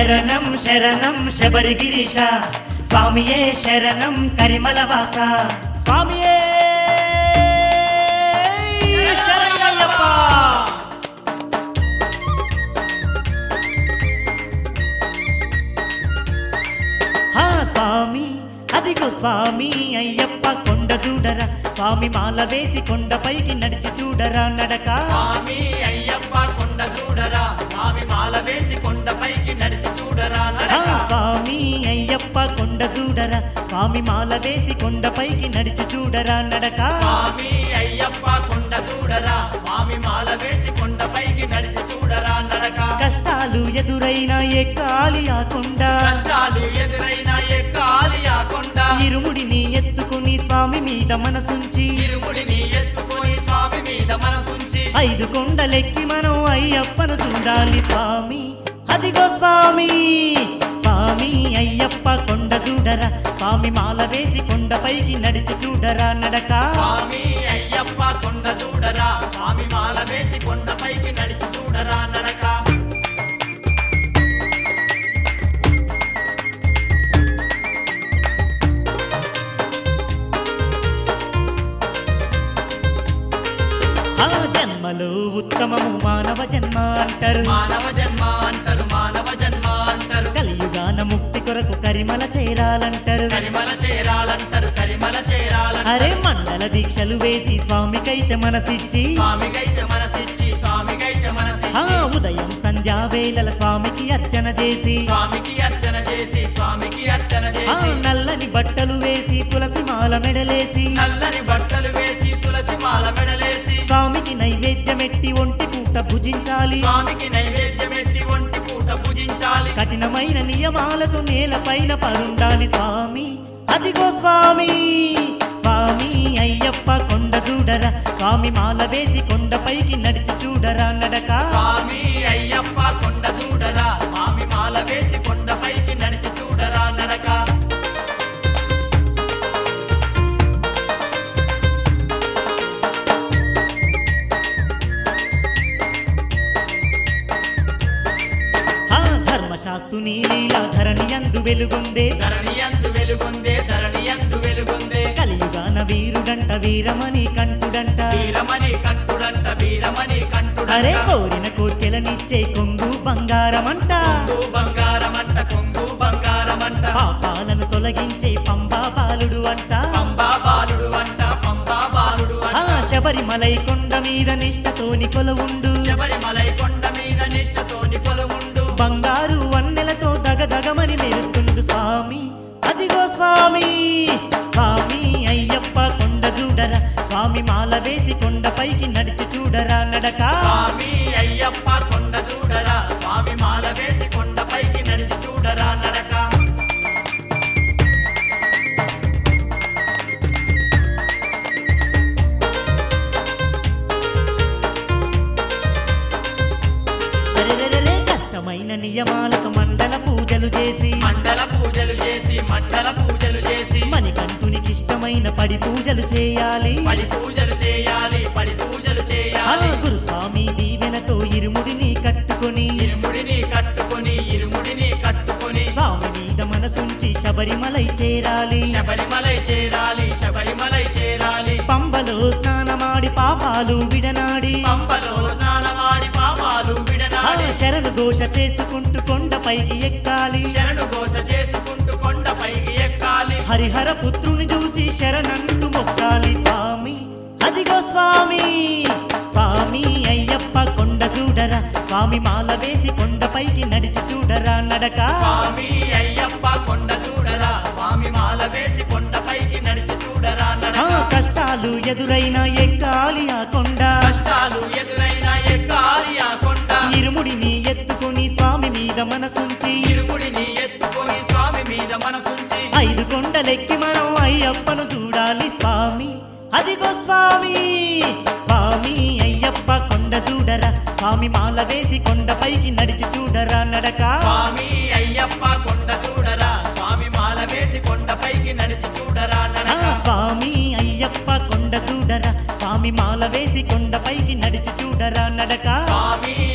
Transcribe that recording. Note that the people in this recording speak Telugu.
శరణం శరణం శబరిగిరీశ స్వామియే శరణం కరిమలవాస స్వామియే శరణయ్యప్ప హా స్వామి అదిగో స్వామి అయ్యప్ప కొండ చూడరా స్వామి మాల వేసి కొండపైకి నడిచి చూడరా నడక స్వామి అయ్యప్ప కొండ చూడరా స్వామి మాల వేసి కొండపైకి నడిచి చూడరా హా నడక స్వామి అయ్యప్ప కొండ చూడరా స్వామి మాల వేసి కొండపైకి నడిచి చూడరా నడక స్వామి అయ్యప్ప కొండ చూడరా స్వామి మాల వేసి కొండపైకి నడిచి చూడరా నడక కష్టాలు ఎదురైనా ఎక్కాలి ఆ కొండ కష్టాలు ఎదురైనా ఎక్కాలి ఆ కొండ ఇరుముడిని ఎత్తుకుని స్వామి మీద మనసుంచి ఇరుముడిని ఎత్తుకొని స్వామి మీద మనసుంచి ఐదు కొండలెక్కి మనం అయ్యప్పను చూడాలి స్వామి అదిగో స్వామి స్వామి అయ్యప్ప కొండ చూడరా స్వామి మాల వేసి కొండపైకి నడిచి చూడరా నడక స్వామి అయ్యప్ప కొండ చూడరా స్వామి మాల వేసి కొండపైకి నడిచి చూడరా నడక ఆ జన్మలో ఉత్తమము మానవ జన్మ అంటారు మానవ జన్మ అంటారు మానవ జన్మ అంటారు కలియుగాన ముక్తి కొరకు కరిమల చేరాలంటారు కరిమల చేరాలంటారు కరిమల అరే చేరాలంటారు మండల దీక్షలు వేసి స్వామికైతే మనసిచ్చి స్వామికైతే మనసిచ్చి స్వామికైతే ఆ మనసిచ్చి ఉదయం సంధ్యా వేళల స్వామికి అర్చన చేసి స్వామికి అర్చన చేసి స్వామికి అర్చన ఆ చేసి నల్లని బట్టలు వేసి తులసి మాల మెడలేసి నల్లని బట్టలు వేసి తులసి మాల మెడలేసి స్వామికి నైవేద్యమెట్టి ఒంటి పూట భుజించాలి స్వామికి నైవేద్యం ఎత్తి ఒంటి పూట పూజించాలి కఠినమైన నియమాలతో నేలపైన పరుండాలి స్వామి అదిగో స్వామి స్వామి అయ్యప్ప కొండ చూడరా స్వామి మాల వేసి కొండపైకి నడిచి చూడరా నడక స్వామి అయ్యప్ప కొండ చూడరా స్వామి మాల వేసి కొండపైకి నడిచి చూడరా నడక ఆ ధర్మశాస్త్రుని లీలా ధరణి అందు వెలుగొందే ధరణి అందు వెలుగొందే ధరణి అందు వెలుగొందే కలియుగాన వీరుడంట వీరమణి కంటుడంట వీరమణి కంటుడంట వీరమణి అరే కంటుడంట కోరిన కోర్కెలనిచ్చే కొంగు బంగారమంట కొంగు బంగారమంట కొంగు బంగారమంట పాపాలను తొలగించే పంబా బాలుడు అంట పంబా బాలుడు అంట పంబా బాలుడు ఆ అంట శబరిమలై కొండ మీద నిష్టతోని కొలవుండు శబరిమలై కొండ మీద నిష్ఠతోని కొలువుండు బంగారు వన్నెలతో దగదగమని మెరుస్తుండు స్వామి అదిగో స్వామి స్వామి అయ్యప్ప కొండ చూడరా స్వామి మాల వేసి కొండపైకి నడిచి చూడరా నడక స్వామి అయ్యప్ప కొండ చూడరా స్వామి మాల వేసి కొండపైకి నడిచి చూడరా నడక అరెరెరెరె కష్టమైన నియమాలకు మండల పూజలు చేసి మండల పూజలు చేసి మండల పూజలు చేసి మణికంఠునికి ఇష్టమైన పడి పూజలు చేయాలి పడి పూజలు చేయాలి పడి పూజలు ఆ చేయాలి గురుస్వామి దీవెనతో ఇరుముడిని కట్టుకొని ఇరుముడిని కట్టుకొని ఇరుముడిని కట్టుకొని స్వామి మీద మనసుంచి శబరిమలై చేరాలి శబరిమలై చేరాలి శబరిమలై చేరాలి పంబలో స్నానమాడి పాపాలు విడనాడి పంపలో స్నానమాడి పాపాలు ఆ విడనాడి శరణు ఘోష చేసుకుంటూ కొండపైకి ఎక్కాలి శరణు ఘోష చేసుకుంటూ కొండపైకి ఎక్కాలి హరిహర పుత్రుని చూసి శరణంటూ మొక్కాలి స్వామి అదిగో స్వామి స్వామి అయ్యప్ప కొండ చూడరా స్వామి మాల వేసి కొండపైకి నడిచి చూడరా నడక స్వామి అయ్యప్ప కొండ చూడరా స్వామి మాల వేసి కొండపైకి నడిచి చూడరా ఆ నడక కష్టాలు ఎదురైనా ఎక్కాలి ఆ కొండ కష్టాలు ఎదురైనా ఎక్కాలి ఆ కొండ ఇరుముడిని ఎత్తుకుని స్వామి మీద మనసుంచి ఇరుముడిని ఎత్తుకొని స్వామి మీద మనసుంచి ఐదు కొండలెక్కి మనం అయ్యప్పను చూడాలి స్వామి అదిగో స్వామి స్వామి అయ్యప్ప కొండ చూడరా స్వామి మాల వేసి కొండపైకి నడిచి చూడరా నడక స్వామి అయ్యప్ప కొండ చూడరా స్వామి మాల వేసి కొండపైకి నడిచి చూడరా ఆ నడక స్వామి అయ్యప్ప కొండ చూడరా స్వామి మాల వేసి కొండపైకి నడిచి చూడరా నడక స్వామి